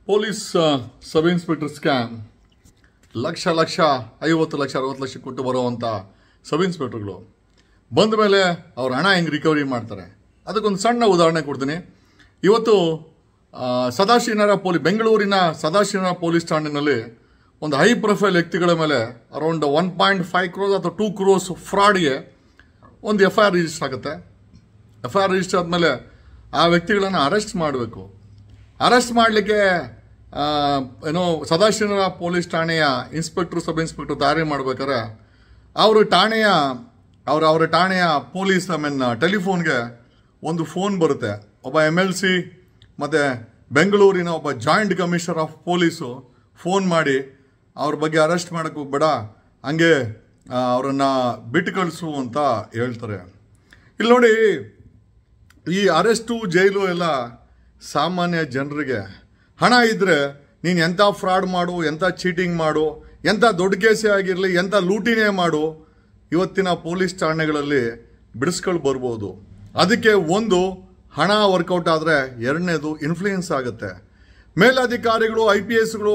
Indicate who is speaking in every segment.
Speaker 1: police sub inspector scam lakh lakh ಐವತ್ತು ಲಕ್ಷ ಅರವತ್ತು ಲಕ್ಷ ಕೊಟ್ಟು ಬರುವಂಥ ಸಬ್ ಇನ್ಸ್ಪೆಕ್ಟರ್ಗಳು ಬಂದ ಮೇಲೆ ಅವ್ರ ಹಣ ಹೆಂಗೆ ರಿಕವರಿ ಮಾಡ್ತಾರೆ ಅದಕ್ಕೊಂದು ಸಣ್ಣ ಉದಾಹರಣೆ ಕೊಡ್ತೀನಿ ಇವತ್ತು ಆ, ಸದಾಶಿವನಗರ ಪೊಲೀಸ್ ಬೆಂಗಳೂರಿನ ಸದಾಶಿವನಗರ ಪೊಲೀಸ್ ಠಾಣೆಯಲ್ಲಿ ಒಂದು ಹೈ ಪ್ರೊಫೈಲ್ ವ್ಯಕ್ತಿಗಳ ಮೇಲೆ around one point five crores ಅಥವಾ ಟೂ ಕ್ರೋಸ್ ಫ್ರಾಡ್ಗೆ ಒಂದು ಎಫ್ ಐ ಆರ್ ರಿಜಿಸ್ಟರ್ ಆಗುತ್ತೆ ಎಫ್ ಐ ಆರ್ ರಿಜಿಸ್ಟರ್ ಆದಮೇಲೆ ಆ ವ್ಯಕ್ತಿಗಳನ್ನು ಅರೆಸ್ಟ್ ಮಾಡಬೇಕು ಅರೆಸ್ಟ್ ಮಾಡಲಿಕ್ಕೆ ಏನೋ ಸದಾಶಿವನಗರ ಪೊಲೀಸ್ ಠಾಣೆಯ ಇನ್ಸ್ಪೆಕ್ಟರ್ ಸಬ್ ಇನ್ಸ್ಪೆಕ್ಟರ್ ತಯಾರಿ ಮಾಡ್ಬೇಕಾದ್ರೆ ಅವರು ಠಾಣೆಯ ಅವರ ಅವರ ಠಾಣೆಯ ಪೊಲೀಸ್ ಐ ಮೀನ್ ಟೆಲಿಫೋನ್ಗೆ ಒಂದು ಫೋನ್ ಬರುತ್ತೆ ಒಬ್ಬ ಎಮ್ ಎಲ್ ಸಿ ಮತ್ತು ಬೆಂಗಳೂರಿನ ಒಬ್ಬ joint commissioner of police phone ಮಾಡಿ ಅವ್ರ ಬಗ್ಗೆ ಅರೆಸ್ಟ್ ಮಾಡೋಕ್ಕೆ ಹೋಗ್ಬೇಡ ಹಂಗೆ ಅವರನ್ನು ಬಿಟ್ಟು ಕಳಿಸು ಅಂತ ಹೇಳ್ತಾರೆ ಇಲ್ಲಿ ನೋಡಿ ಈ ಅರೆಸ್ಟು ಜೈಲು ಎಲ್ಲ ಸಾಮಾನ್ಯ ಜನರಿಗೆ ಹಣ ಇದ್ದರೆ ನೀನು ಎಂಥ ಫ್ರಾಡ್ ಮಾಡು ಎಂಥ ಚೀಟಿಂಗ್ ಮಾಡು ಎಂಥ ದೊಡ್ಡ ಕೇಸೇ ಆಗಿರಲಿ ಎಂಥ ಲೂಟಿನೇ ಮಾಡು ಇವತ್ತಿನ ಪೊಲೀಸ್ ಠಾಣೆಗಳಲ್ಲಿ ಬಿಡಿಸ್ಕೊಂಡು ಬರ್ಬೋದು ಅದಕ್ಕೆ ಒಂದು ಹಣ ವರ್ಕೌಟ್ ಆದರೆ ಎರಡನೇದು ಇನ್ಫ್ಲೂಯೆನ್ಸ್ ಆಗುತ್ತೆ ಮೇಲಧಿಕಾರಿಗಳು ಐ ಪಿ ಎಸ್ಗಳು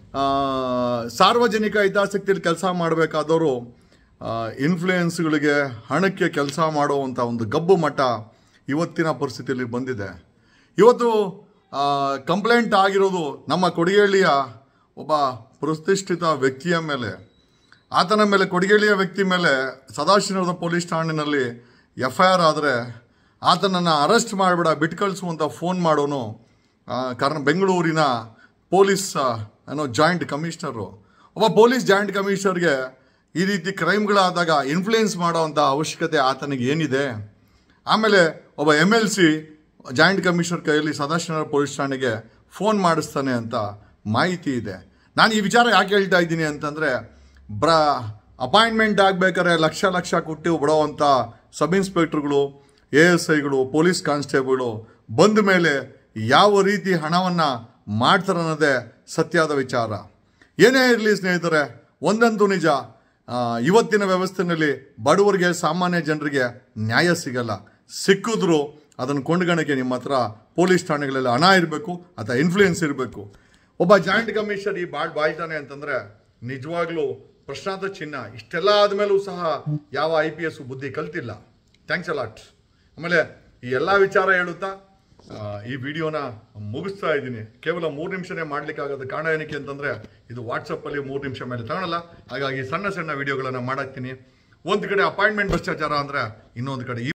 Speaker 1: ಸಾರ್ವಜನಿಕ ಹಿತಾಸಕ್ತಿಯಲ್ಲಿ ಕೆಲಸ ಮಾಡಬೇಕಾದವರು ಇನ್ಫ್ಲೂಯೆನ್ಸ್ಗಳಿಗೆ ಹಣಕ್ಕೆ ಕೆಲಸ ಮಾಡುವಂಥ ಒಂದು ಗಬ್ಬು ಮಟ್ಟ ಇವತ್ತಿನ ಪರಿಸ್ಥಿತಿಯಲ್ಲಿ ಬಂದಿದೆ ಇವತ್ತು ಕಂಪ್ಲೇಂಟ್ ಆಗಿರೋದು ನಮ್ಮ ಕೊಡಿಗೇಳಿಯ ಒಬ್ಬ ಪ್ರತಿಷ್ಠಿತ ವ್ಯಕ್ತಿಯ ಮೇಲೆ ಆತನ ಮೇಲೆ ಕೊಡಿಗೇಳಿಯ ವ್ಯಕ್ತಿ ಮೇಲೆ ಸದಾಶಿವನಗರದ ಪೊಲೀಸ್ ಠಾಣೆಯಲ್ಲಿ ಎಫ್ ಐ ಆರ್ ಆದರೆ ಆತನನ್ನು ಅರೆಸ್ಟ್ ಮಾಡಿಬಿಡ ಬಿಟ್ಟು ಕಳಿಸುವಂಥ ಫೋನ್ ಮಾಡೋನು ಆ, ಕಾರಣ ಬೆಂಗಳೂರಿನ ಪೊಲೀಸ್ ಆ, ಏನೋ ಜಾಯಿಂಟ್ ಕಮಿಷನರು ಒಬ್ಬ ಪೊಲೀಸ್ ಜಾಯಿಂಟ್ ಕಮಿಷನರ್ಗೆ ಈ ರೀತಿ ಕ್ರೈಮ್ಗಳಾದಾಗ ಇನ್ಫ್ಲೂಯೆನ್ಸ್ ಮಾಡೋವಂಥ ಅವಶ್ಯಕತೆ ಆತನಿಗೆ ಏನಿದೆ ಆಮೇಲೆ ಒಬ್ಬ M L C joint commissioner ಕೈಯಲ್ಲಿ ಸದಾಶಿವನಗರ ಪೊಲೀಸ್ ಠಾಣೆಗೆ ಫೋನ್ ಮಾಡಿಸ್ತಾನೆ ಅಂತ ಮಾಹಿತಿ ಇದೆ ನಾನು ಈ ವಿಚಾರ ಯಾಕೆ ಹೇಳ್ತಾ ಇದ್ದೀನಿ ಅಂತಂದರೆ ಬ್ರ ಅಪಾಯಿಂಟ್ಮೆಂಟ್ ಆಗಬೇಕಾದ್ರೆ ಲಕ್ಷ ಲಕ್ಷ ಕೊಟ್ಟು ಬಿಡೋವಂಥ ಸಬ್ ಇನ್ಸ್ಪೆಕ್ಟರ್ಗಳು ಎ ಎಸ್ ಐಗಳು ಪೊಲೀಸ್ ಕಾನ್ಸ್ಟೇಬಲ್ಗಳು ಬಂದ ಮೇಲೆ ಯಾವ ರೀತಿ ಹಣವನ್ನು ಮಾಡ್ತಾರೆ ಅನ್ನೋದೇ ಸತ್ಯದ ವಿಚಾರ ಏನೇ ಇರಲಿ ಸ್ನೇಹಿತರೆ ಒಂದಂತೂ ನಿಜ ಆ, ಇವತ್ತಿನ ವ್ಯವಸ್ಥೆಯಲ್ಲಿ ಬಡವರಿಗೆ ಸಾಮಾನ್ಯ ಜನರಿಗೆ ನ್ಯಾಯ ಸಿಗಲ್ಲ ಸಿಕ್ಕಿದ್ರು ಅದನ್ನು ಕೊಂಡ್ಗಣಕ್ಕೆ ನಿಮ್ಮ ಹತ್ರ ಪೊಲೀಸ್ ಠಾಣೆಗಳಲ್ಲಿ ಹಣ ಇರಬೇಕು ಅಥವಾ ಇನ್ಫ್ಲೂಯೆನ್ಸ್ ಇರಬೇಕು ಒಬ್ಬ ಜಾಯಿಂಟ್ ಕಮಿಷನರ್ ಈ ಬಾಳ್ ಬಾಯ್ತಾನೆ ಅಂತಂದ್ರೆ ನಿಜವಾಗ್ಲೂ ಪ್ರಶ್ನಾರ್ಥ ಚಿಹ್ನ ಇಷ್ಟೆಲ್ಲ ಆದ್ಮೇಲೂ ಸಹ ಯಾವ ಐ ಪಿ ಎಸ್ ಬುದ್ಧಿ ಕಲ್ತಿಲ್ಲ ಥ್ಯಾಂಕ್ಸ್ ಅಲಾಟ್ ಆಮೇಲೆ ಈ ಎಲ್ಲ ವಿಚಾರ ಹೇಳುತ್ತಾ ಆ, ಈ ವಿಡಿಯೋನ ಮುಗಿಸ್ತಾ ಇದ್ದೀನಿ ಕೇವಲ ಮೂರು ನಿಮಿಷನೇ ಮಾಡ್ಲಿಕ್ಕಾಗದ ಕಾರಣ ಏನಕ್ಕೆ ಅಂತಂದ್ರೆ ಇದು ವಾಟ್ಸಪ್ಪಲ್ಲಿ ಮೂರು ನಿಮಿಷ ಮೇಲೆ ತಗೊಳಲ್ಲ ಹಾಗಾಗಿ ಸಣ್ಣ ಸಣ್ಣ ವಿಡಿಯೋಗಳನ್ನು ಮಾಡಾಕ್ತೀನಿ ಒಂದು ಕಡೆ ಅಪಾಯಿಂಟ್ಮೆಂಟ್ ಭ್ರಷ್ಟಾಚಾರ ಅಂದ್ರೆ ಇನ್ನೊಂದು ಕಡೆ